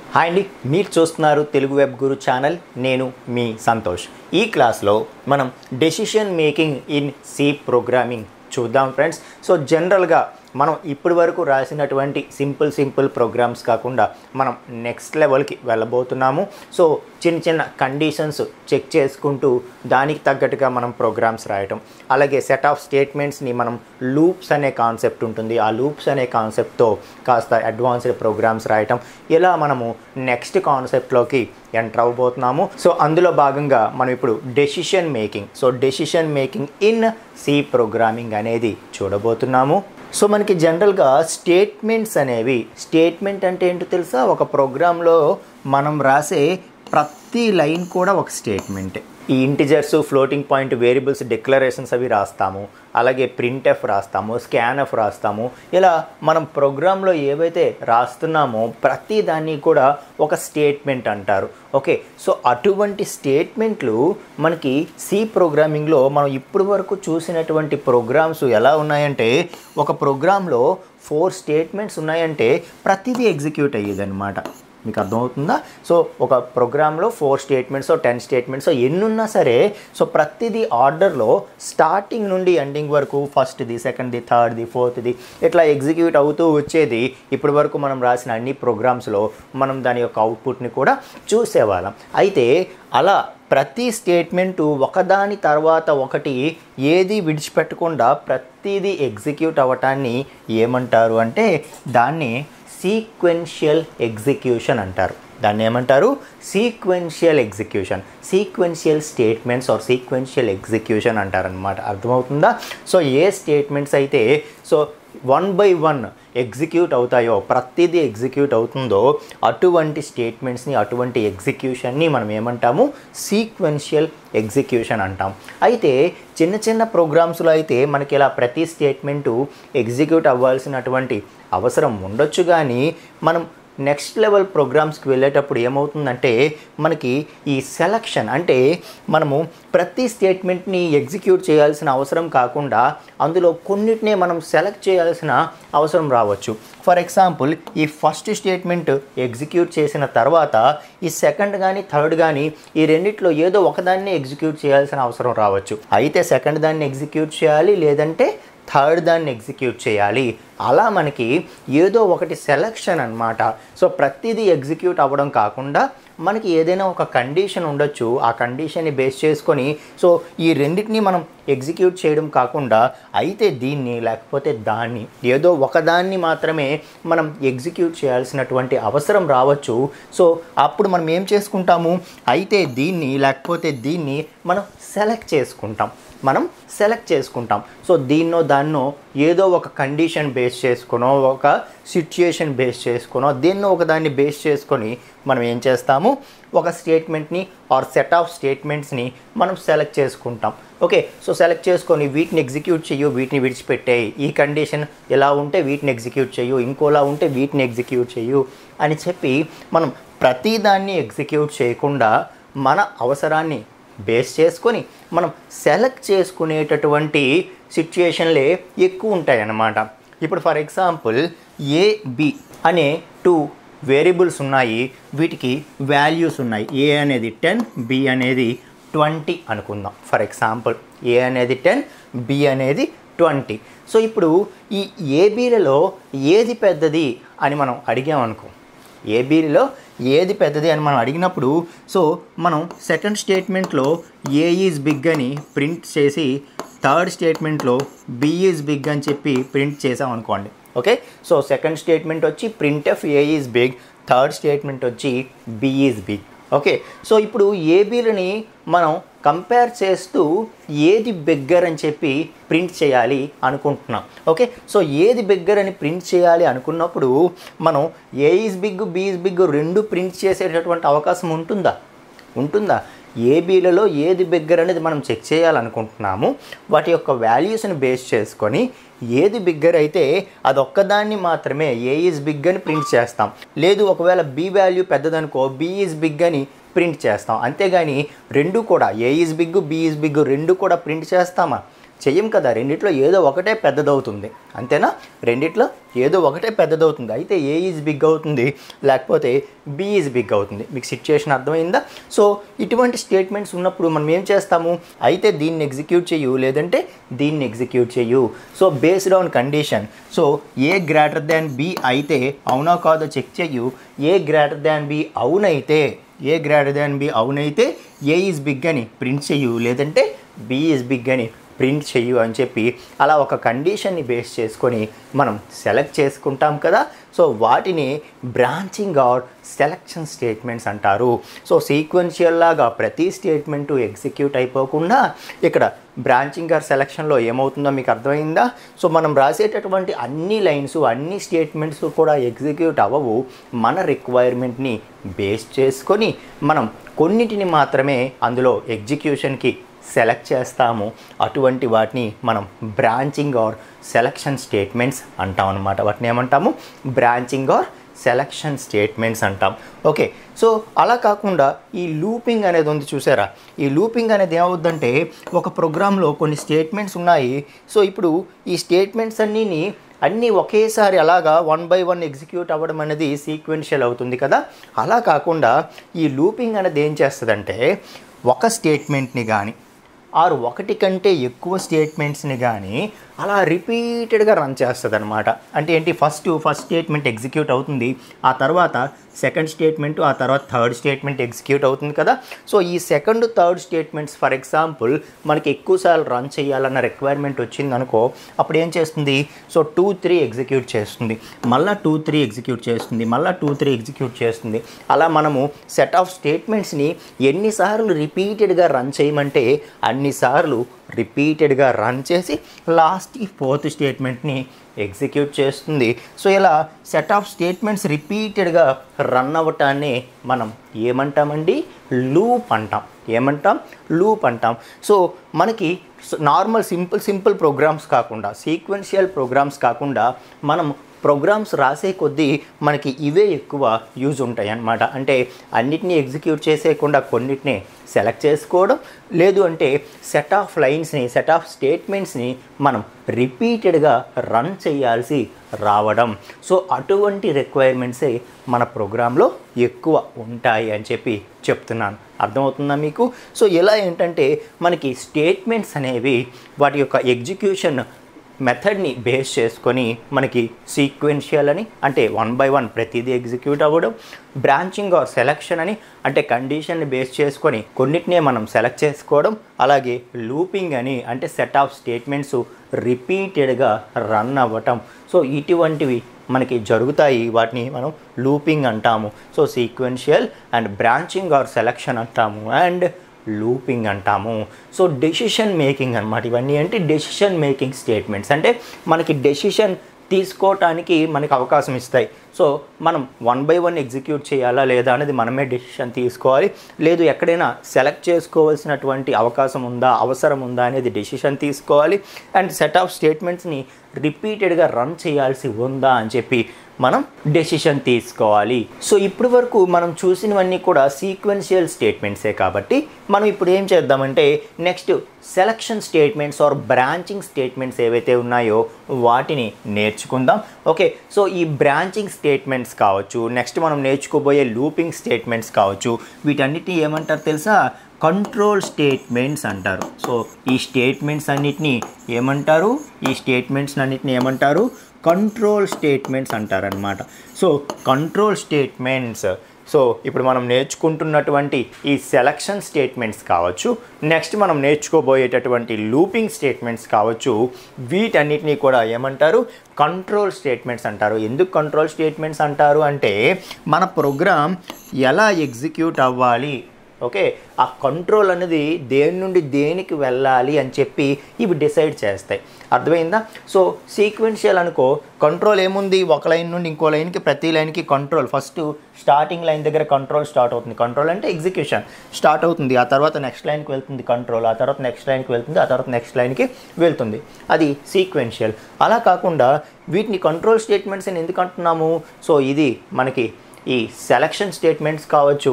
hi అండి మీరు చూస్తున్నారు తెలుగు వెబ్ గురు ఛానల్ నేను మీ సంతోష్ ఈ క్లాస్లో మనం decision making in C programming చూద్దాం ఫ్రెండ్స్ సో జనరల్గా మనం ఇప్పటి వరకు రాసినటువంటి సింపుల్ సింపుల్ ప్రోగ్రామ్స్ కాకుండా మనం నెక్స్ట్ లెవెల్కి వెళ్ళబోతున్నాము సో చిన్న చిన్న కండిషన్స్ చెక్ చేసుకుంటూ దానికి తగ్గట్టుగా మనం ప్రోగ్రామ్స్ రాయటం అలాగే సెట్ ఆఫ్ స్టేట్మెంట్స్ని మనం లూప్స్ అనే కాన్సెప్ట్ ఉంటుంది ఆ లూప్స్ అనే కాన్సెప్ట్తో కాస్త అడ్వాన్స్డ్ ప్రోగ్రామ్స్ రాయటం ఇలా మనము నెక్స్ట్ కాన్సెప్ట్లోకి ఎంటర్ అవ్వబోతున్నాము సో అందులో భాగంగా మనం ఇప్పుడు decision making so decision making in C programming అనేది చూడబోతున్నాము సో మనకి జనరల్గా స్టేట్మెంట్స్ అనేవి స్టేట్మెంట్ అంటే ఏంటో తెలుసా ఒక ప్రోగ్రాంలో మనం రాసే ప్రతి లైన్ కూడా ఒక స్టేట్మెంటే ఈ integers floating point variables declarations అవి రాస్తాము అలాగే ప్రింట్ ఎఫ్ రాస్తాము స్కాన్ ఎఫ్ రాస్తాము ఇలా మనం ప్రోగ్రాంలో ఏవైతే రాస్తున్నామో ప్రతి దాన్ని కూడా ఒక స్టేట్మెంట్ అంటారు ఓకే సో అటువంటి స్టేట్మెంట్లు మనకి సి ప్రోగ్రామింగ్లో మనం ఇప్పటి వరకు చూసినటువంటి ప్రోగ్రామ్స్ ఎలా ఉన్నాయంటే ఒక ప్రోగ్రాంలో ఫోర్ స్టేట్మెంట్స్ ఉన్నాయంటే ప్రతిదీ ఎగ్జిక్యూట్ అయ్యేదన్నమాట మీకు అర్థమవుతుందా సో ఒక ప్రోగ్రాంలో ఫోర్ స్టేట్మెంట్స్ టెన్ స్టేట్మెంట్స్ ఎన్నున్నా సరే సో ప్రతిదీ ఆర్డర్లో స్టార్టింగ్ నుండి ఎండింగ్ వరకు ఫస్ట్ది సెకండ్ది థర్డ్ది ఫోర్త్ది ఇట్లా ఎగ్జిక్యూట్ అవుతూ వచ్చేది ఇప్పటి వరకు మనం రాసిన అన్ని ప్రోగ్రామ్స్లో మనం దాని యొక్క అవుట్పుట్ని కూడా చూసేవాళ్ళం అయితే అలా ప్రతి స్టేట్మెంటు ఒకదాని తర్వాత ఒకటి ఏది విడిచిపెట్టకుండా ప్రతిదీ ఎగ్జిక్యూట్ అవ్వటాన్ని ఏమంటారు అంటే దాన్ని సీక్వెన్షియల్ ఎగ్జిక్యూషన్ అంటారు దాన్ని ఏమంటారు sequential execution sequential statements or sequential execution అంటారనమాట అర్థమవుతుందా సో ఏ స్టేట్మెంట్స్ అయితే so one by one execute అవుతాయో ప్రతిదీ ఎగ్జిక్యూట్ అవుతుందో అటువంటి స్టేట్మెంట్స్ని అటువంటి ఎగ్జిక్యూషన్ని మనం ఏమంటాము సీక్వెన్షియల్ ఎగ్జిక్యూషన్ అంటాం అయితే చిన్న చిన్న ప్రోగ్రామ్స్లో అయితే మనకి ఇలా ప్రతి స్టేట్మెంటు ఎగ్జిక్యూట్ అవ్వాల్సినటువంటి అవసరం ఉండొచ్చు కానీ మనం నెక్స్ట్ లెవెల్ ప్రోగ్రామ్స్కి వెళ్ళేటప్పుడు ఏమవుతుందంటే మనకి ఈ సెలక్షన్ అంటే మనము ప్రతి స్టేట్మెంట్ని ఎగ్జిక్యూట్ చేయాల్సిన అవసరం కాకుండా అందులో కొన్నిటినే మనం సెలెక్ట్ చేయాల్సిన అవసరం రావచ్చు ఫర్ ఎగ్జాంపుల్ ఈ ఫస్ట్ స్టేట్మెంట్ ఎగ్జిక్యూట్ చేసిన తర్వాత ఈ సెకండ్ కానీ థర్డ్ కానీ ఈ రెండిట్లో ఏదో ఒకదాన్ని ఎగ్జిక్యూట్ చేయాల్సిన అవసరం రావచ్చు అయితే సెకండ్ దాన్ని ఎగ్జిక్యూట్ చేయాలి లేదంటే థర్డ్ దాన్ని ఎగ్జిక్యూట్ చేయాలి అలా మనకి ఏదో ఒకటి సెలక్షన్ అనమాట సో ప్రతిదీ ఎగ్జిక్యూట్ అవ్వడం కాకుండా మనకి ఏదైనా ఒక కండిషన్ ఉండొచ్చు ఆ కండిషన్ని బేస్ చేసుకొని సో ఈ రెండింటిని మనం ఎగ్జిక్యూట్ చేయడం కాకుండా అయితే దీన్ని లేకపోతే దాన్ని ఏదో ఒకదాన్ని మాత్రమే మనం ఎగ్జిక్యూట్ చేయాల్సినటువంటి అవసరం రావచ్చు సో అప్పుడు మనం ఏం చేసుకుంటాము అయితే దీన్ని లేకపోతే దీన్ని మనం సెలెక్ట్ చేసుకుంటాం మనం సెలెక్ట్ చేసుకుంటాం సో దీన్నో దాన్నో ఏదో ఒక కండిషన్ బేస్ చేసుకునో ఒక సిచ్యుయేషన్ బేస్ చేసుకునో దేన్నో ఒక దాన్ని బేస్ చేసుకొని మనం ఏం చేస్తాము ఒక స్టేట్మెంట్ని ఆర్ సెట్ ఆఫ్ స్టేట్మెంట్స్ని మనం సెలెక్ట్ చేసుకుంటాం ఓకే సో సెలెక్ట్ చేసుకొని వీటిని ఎగ్జిక్యూట్ చేయు వీటిని విడిచిపెట్టేయి ఈ కండిషన్ ఎలా ఉంటే వీటిని ఎగ్జిక్యూట్ చేయు ఇంకోలా ఉంటే వీటిని ఎగ్జిక్యూట్ చేయు అని చెప్పి మనం ప్రతిదాన్ని ఎగ్జిక్యూట్ చేయకుండా మన అవసరాన్ని బేస్ చేసుకొని మనం సెలెక్ట్ చేసుకునేటటువంటి సిచ్యుయేషన్లే ఎక్కువ ఉంటాయి అన్నమాట ఇప్పుడు ఫర్ ఎగ్జాంపుల్ ఏ బి అనే టూ వేరియబుల్స్ ఉన్నాయి వీటికి వాల్యూస్ ఉన్నాయి ఏ అనేది టెన్ బి అనేది ట్వంటీ అనుకుందాం ఫర్ ఎగ్జాంపుల్ ఏ అనేది టెన్ బి అనేది ట్వంటీ సో ఇప్పుడు ఈ ఏబీలలో ఏది పెద్దది అని మనం అడిగామనుకో ఏబీలో ఏది పెద్దది అని మనం అడిగినప్పుడు సో మనం సెకండ్ స్టేట్మెంట్లో ఏ ఈజ్ బిగ్ అని ప్రింట్ చేసి థర్డ్ స్టేట్మెంట్లో బి ఈజ్ బిగ్ అని చెప్పి ప్రింట్ చేసాం అనుకోండి ఓకే సో సెకండ్ స్టేట్మెంట్ వచ్చి print f A is big third statement వచ్చి B is big okay so ఇప్పుడు ఏబీలని మనం కంపేర్ చేస్తూ ఏది బిగ్గర్ అని చెప్పి ప్రింట్ చేయాలి అనుకుంటున్నాం ఓకే సో ఏది బిగ్గర్ అని ప్రింట్ చేయాలి అనుకున్నప్పుడు మనం A is big B is big రెండు ప్రింట్ చేసేటటువంటి అవకాశం ఉంటుందా ఉంటుందా ఏబీలలో ఏది బిగ్గర్ అనేది మనం చెక్ చేయాలనుకుంటున్నాము వాటి యొక్క వాల్యూస్ని బేస్ చేసుకొని ఏది బిగ్గర్ అయితే అది ఒక్కదాన్ని మాత్రమే ఏ ఈజ్ బిగ్ అని ప్రింట్ చేస్తాం లేదు ఒకవేళ బి వాల్యూ పెద్దదనుకో బి ఈజ్ బిగ్ అని ప్రింట్ చేస్తాం అంతేగాని రెండు కూడా A is big B is big రెండు కూడా ప్రింట్ చేస్తామా చెయ్యం కదా రెండిట్లో ఏదో ఒకటే పెద్దదవుతుంది అంతేనా రెండిట్లో ఏదో ఒకటే పెద్దదవుతుంది అయితే ఏ ఈజ్ బిగ్ అవుతుంది లేకపోతే బి ఈజ్ బిగ్ అవుతుంది మీకు సిచ్యుయేషన్ అర్థమైందా సో ఇటువంటి స్టేట్మెంట్స్ ఉన్నప్పుడు మనం ఏం చేస్తాము అయితే దీన్ని ఎగ్జిక్యూట్ చేయు లేదంటే దీన్ని ఎగ్జిక్యూట్ చేయు so based on condition so A greater than B అయితే అవునా కాదో చెక్ చేయు ఏ గ్రేటర్ దాన్ బి అవునైతే ఏ గ్రేటర్ దాన్ బి అవునైతే ఏ ఈజ్ బిగ్ అని ప్రింట్ చెయ్యు లేదంటే బి ఈజ్ బిగ్ అని ప్రింట్ చెయ్యు అని చెప్పి అలా ఒక కండిషన్ని బేస్ చేసుకొని మనం సెలెక్ట్ చేసుకుంటాం కదా సో వాటిని బ్రాంచింగ్ ఆర్ సెలక్షన్ స్టేట్మెంట్స్ అంటారు సో సీక్వెన్షియల్ లాగా ప్రతి స్టేట్మెంటు ఎగ్జిక్యూట్ అయిపోకుండా ఇక్కడ బ్రాంచింగ్ ఆర్ సెలక్షన్లో ఏమవుతుందో మీకు అర్థమైందా సో మనం రాసేటటువంటి అన్ని లైన్స్ అన్ని స్టేట్మెంట్స్ కూడా ఎగ్జిక్యూట్ అవ్వవు మన రిక్వైర్మెంట్ని బేస్ చేసుకొని మనం కొన్నిటిని మాత్రమే అందులో ఎగ్జిక్యూషన్కి సెలెక్ట్ చేస్తాము అటువంటి వాటిని మనం బ్రాంచింగ్ ఆర్ సెలక్షన్ స్టేట్మెంట్స్ అంటాం అనమాట వాటిని ఏమంటాము బ్రాంచింగ్ ఆర్ సెలక్షన్ స్టేట్మెంట్స్ అంటాం ఓకే సో అలా కాకుండా ఈ లూపింగ్ అనేది ఉంది చూసారా ఈ లూపింగ్ అనేది ఏమవుద్దంటే ఒక ప్రోగ్రాంలో కొన్ని స్టేట్మెంట్స్ ఉన్నాయి సో ఇప్పుడు ఈ స్టేట్మెంట్స్ అన్నీని అన్నీ ఒకేసారి అలాగా వన్ బై వన్ ఎగ్జిక్యూట్ అవ్వడం అనేది సీక్వెన్షియల్ అవుతుంది కదా అలా కాకుండా ఈ లూపింగ్ అనేది ఏం చేస్తుందంటే ఒక స్టేట్మెంట్ని కానీ ఆర్ ఒకటి కంటే ఎక్కువ స్టేట్మెంట్స్ని కానీ అలా రిపీటెడ్గా రన్ చేస్తుంది అనమాట అంటే ఏంటి ఫస్ట్ ఫస్ట్ స్టేట్మెంట్ ఎగ్జిక్యూట్ అవుతుంది ఆ తర్వాత సెకండ్ స్టేట్మెంట్ ఆ తర్వాత థర్డ్ స్టేట్మెంట్ ఎగ్జిక్యూట్ అవుతుంది కదా సో ఈ second third statements for example మనకి ఎక్కువసార్లు రన్ చేయాలన్న రిక్వైర్మెంట్ వచ్చింది అనుకో అప్పుడు ఏం చేస్తుంది సో టూ త్రీ ఎగ్జిక్యూట్ చేస్తుంది మళ్ళీ టూ త్రీ ఎగ్జిక్యూట్ చేస్తుంది మళ్ళీ టూ త్రీ ఎగ్జిక్యూట్ చేస్తుంది అలా మనము సెట్ ఆఫ్ స్టేట్మెంట్స్ని ఎన్నిసార్లు రిపీటెడ్గా రన్ చేయమంటే అన్నిసార్లు రిపీటెడ్గా రన్ చేసి లాస్ట్ ఈ ఫోర్త్ స్టేట్మెంట్ని ఎగ్జిక్యూట్ చేస్తుంది సో ఇలా సెట్ ఆఫ్ స్టేట్మెంట్స్ రిపీటెడ్గా రన్ అవ్వటాన్ని మనం ఏమంటామండి లూప్ అంటాం ఏమంటాం లూప్ అంటాం సో మనకి నార్మల్ సింపుల్ సింపుల్ ప్రోగ్రామ్స్ కాకుండా సీక్వెన్షియల్ ప్రోగ్రామ్స్ కాకుండా మనం ప్రోగ్రామ్స్ రాసే కొద్దీ మనకి ఇవే ఎక్కువ యూజ్ ఉంటాయి అన్నమాట అంటే అన్నిటినీ ఎగ్జిక్యూట్ చేసేయకుండా కొన్నిటిని సెలెక్ట్ చేసుకోవడం లేదు అంటే సెట్ ఆఫ్ లైన్స్ని సెట్ ఆఫ్ స్టేట్మెంట్స్ని మనం రిపీటెడ్గా రన్ చేయాల్సి రావడం సో అటువంటి రిక్వైర్మెంట్సే మన ప్రోగ్రాంలో ఎక్కువ ఉంటాయి అని చెప్పి చెప్తున్నాను అర్థమవుతుందా మీకు సో ఎలా ఏంటంటే మనకి స్టేట్మెంట్స్ అనేవి వాటి యొక్క ఎగ్జిక్యూషన్ మెథడ్ని బేస్ చేసుకొని మనకి సీక్వెన్షియల్ అని అంటే వన్ బై వన్ ప్రతిదీ ఎగ్జిక్యూట్ అవ్వడం బ్రాంచింగ్ ఆర్ సెలక్షన్ అని అంటే కండిషన్ని బేస్ చేసుకొని కొన్నిటినే మనం సెలెక్ట్ చేసుకోవడం అలాగే లూపింగ్ అని అంటే సెట్ ఆఫ్ స్టేట్మెంట్స్ రిపీటెడ్గా రన్ అవ్వటం సో ఇటువంటివి మనకి జరుగుతాయి వాటిని మనం లూపింగ్ అంటాము so sequential and branching or selection అంటాము అండ్ లూపింగ్ అంటాము సో డెసిషన్ మేకింగ్ అనమాట ఇవన్నీ అంటే డెసిషన్ మేకింగ్ స్టేట్మెంట్స్ అంటే మనకి డెసిషన్ తీసుకోవటానికి మనకి అవకాశం ఇస్తాయి సో మనం వన్ బై వన్ ఎగ్జిక్యూట్ చేయాలా లేదా అనేది మనమే డెసిషన్ తీసుకోవాలి లేదు ఎక్కడైనా సెలెక్ట్ చేసుకోవాల్సినటువంటి అవకాశం ఉందా అవసరం ఉందా అనేది డెసిషన్ తీసుకోవాలి అండ్ సెట్ ఆఫ్ స్టేట్మెంట్స్ని రిపీటెడ్గా రన్ చేయాల్సి ఉందా అని చెప్పి మనం డెసిషన్ తీసుకోవాలి సో ఇప్పటి వరకు మనం చూసినవన్నీ కూడా సీక్వెన్షియల్ స్టేట్మెంట్సే కాబట్టి మనం ఇప్పుడు ఏం చేద్దామంటే next selection statements or branching statements ఏవైతే ఉన్నాయో వాటిని నేర్చుకుందాం ఓకే సో ఈ బ్రాంచింగ్ స్టేట్మెంట్స్ కావచ్చు నెక్స్ట్ మనం నేర్చుకోబోయే లూపింగ్ స్టేట్మెంట్స్ కావచ్చు వీటన్నిటిని ఏమంటారు తెలుసా కంట్రోల్ స్టేట్మెంట్స్ అంటారు సో ఈ స్టేట్మెంట్స్ అన్నిటిని ఏమంటారు ఈ స్టేట్మెంట్స్ అన్నిటిని ఏమంటారు కంట్రోల్ స్టేట్మెంట్స్ అంటారనమాట సో కంట్రోల్ స్టేట్మెంట్స్ సో ఇప్పుడు మనం నేర్చుకుంటున్నటువంటి ఈ సెలక్షన్ స్టేట్మెంట్స్ కావచ్చు నెక్స్ట్ మనం నేర్చుకోబోయేటటువంటి లూపింగ్ స్టేట్మెంట్స్ కావచ్చు వీటన్నిటినీ కూడా ఏమంటారు కంట్రోల్ స్టేట్మెంట్స్ అంటారు ఎందుకు కంట్రోల్ స్టేట్మెంట్స్ అంటారు అంటే మన ప్రోగ్రామ్ ఎలా ఎగ్జిక్యూట్ అవ్వాలి ఓకే ఆ కంట్రోల్ అనేది దేని నుండి దేనికి వెళ్ళాలి అని చెప్పి ఇవి డిసైడ్ చేస్తాయి అర్థమైందా సో సీక్వెన్షియల్ అనుకో కంట్రోల్ ఏముంది ఒక లైన్ నుండి ఇంకో లైన్కి ప్రతి లైన్కి కంట్రోల్ ఫస్ట్ స్టార్టింగ్ లైన్ దగ్గర కంట్రోల్ స్టార్ట్ అవుతుంది కంట్రోల్ అంటే ఎగ్జిక్యూషన్ స్టార్ట్ అవుతుంది ఆ తర్వాత నెక్స్ట్ లైన్కి వెళ్తుంది కంట్రోల్ ఆ తర్వాత నెక్స్ట్ లైన్కి వెళ్తుంది ఆ తర్వాత నెక్స్ట్ లైన్కి వెళ్తుంది అది సీక్వెన్షియల్ అలా కాకుండా వీటిని కంట్రోల్ స్టేట్మెంట్స్ అని ఎందుకు అంటున్నాము సో ఇది మనకి ఈ సెలక్షన్ స్టేట్మెంట్స్ కావచ్చు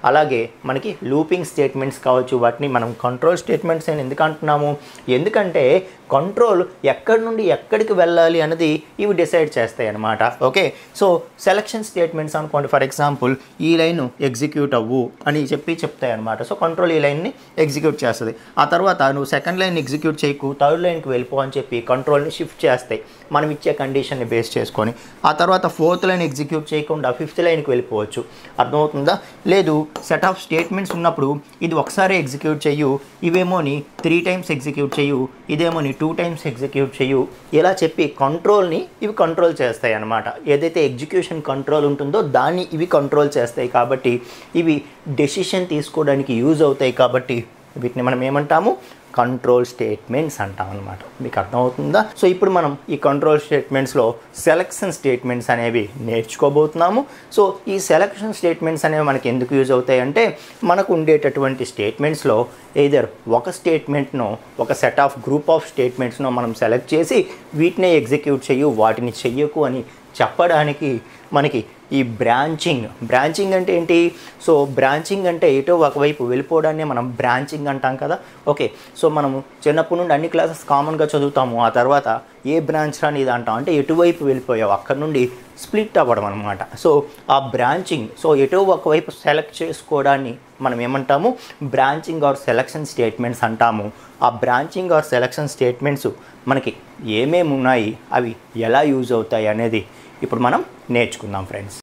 అలాగే మనకి లూపింగ్ స్టేట్మెంట్స్ కావచ్చు వాటిని మనం కంట్రోల్ స్టేట్మెంట్స్ అని ఎందుకు అంటున్నాము ఎందుకంటే కంట్రోల్ ఎక్కడి నుండి ఎక్కడికి వెళ్ళాలి అన్నది ఇవి డిసైడ్ చేస్తాయి అన్నమాట ఓకే సో సెలక్షన్ స్టేట్మెంట్స్ అనుకోండి ఫర్ ఎగ్జాంపుల్ ఈ లైన్ ఎగ్జిక్యూట్ అవ్వు అని చెప్పి చెప్తాయి అనమాట సో కంట్రోల్ ఈ లైన్ని ఎగ్జిక్యూట్ చేస్తుంది ఆ తర్వాత నువ్వు సెకండ్ లైన్ ఎగ్జిక్యూట్ చేయకు థర్డ్ లైన్కి వెళ్ళిపో అని చెప్పి కంట్రోల్ని షిఫ్ట్ చేస్తాయి మనం ఇచ్చే కండిషన్ని బేస్ చేసుకొని ఆ తర్వాత ఫోర్త్ లైన్ ఎగ్జిక్యూట్ చేయకుండా ఫిఫ్త్ లైన్కి వెళ్ళిపోవచ్చు అర్థమవుతుందా లేదు సెట్ ఆఫ్ స్టేట్మెంట్స్ ఉన్నప్పుడు ఇది ఒకసారి ఎగ్జిక్యూట్ చెయ్యు ఇవేమోని త్రీ టైమ్స్ ఎగ్జిక్యూట్ చెయ్యు ఇదేమోని టూ టైమ్స్ ఎగ్జిక్యూట్ చెయ్యు ఇలా చెప్పి కంట్రోల్ని ఇవి కంట్రోల్ చేస్తాయి అన్నమాట ఏదైతే ఎగ్జిక్యూషన్ కంట్రోల్ ఉంటుందో దాన్ని ఇవి కంట్రోల్ చేస్తాయి కాబట్టి ఇవి డెసిషన్ తీసుకోవడానికి యూజ్ అవుతాయి కాబట్టి వీటిని మనం ఏమంటాము కంట్రోల్ స్టేట్మెంట్స్ అంటాం అనమాట మీకు అర్థమవుతుందా సో ఇప్పుడు మనం ఈ కంట్రోల్ స్టేట్మెంట్స్లో సెలక్షన్ స్టేట్మెంట్స్ అనేవి నేర్చుకోబోతున్నాము సో ఈ సెలక్షన్ స్టేట్మెంట్స్ అనేవి మనకి ఎందుకు యూజ్ అవుతాయి అంటే మనకు ఉండేటటువంటి స్టేట్మెంట్స్లో ఏదర్ ఒక స్టేట్మెంట్ను ఒక సెట్ ఆఫ్ గ్రూప్ ఆఫ్ స్టేట్మెంట్స్ను మనం సెలెక్ట్ చేసి వీటినే ఎగ్జిక్యూట్ చెయ్యు వాటిని చెయ్యకు అని చెప్పడానికి మనకి ఈ బ్రాంచింగ్ బ్రాంచింగ్ అంటే ఏంటి సో బ్రాంచింగ్ అంటే ఎటో ఒకవైపు వెళ్ళిపోవడాన్ని మనం బ్రాంచింగ్ అంటాం కదా ఓకే సో మనము చిన్నప్పటి నుండి అన్ని క్లాసెస్ కామన్గా చదువుతాము ఆ తర్వాత ఏ బ్రాంచ్ అనేది అంటాం అంటే ఎటువైపు వెళ్ళిపోయావు అక్కడ నుండి స్ప్లిట్ అవ్వడం అనమాట సో ఆ బ్రాంచింగ్ సో ఎటో ఒకవైపు సెలెక్ట్ చేసుకోవడాన్ని మనం ఏమంటాము బ్రాంచింగ్ ఆర్ సెలక్షన్ స్టేట్మెంట్స్ అంటాము ఆ బ్రాంచింగ్ ఆర్ సెలక్షన్ స్టేట్మెంట్స్ మనకి ఏమేమి ఉన్నాయి అవి ఎలా యూజ్ అవుతాయి అనేది ఇప్పుడు మనం నేర్చుకుందాం ఫ్రెండ్స్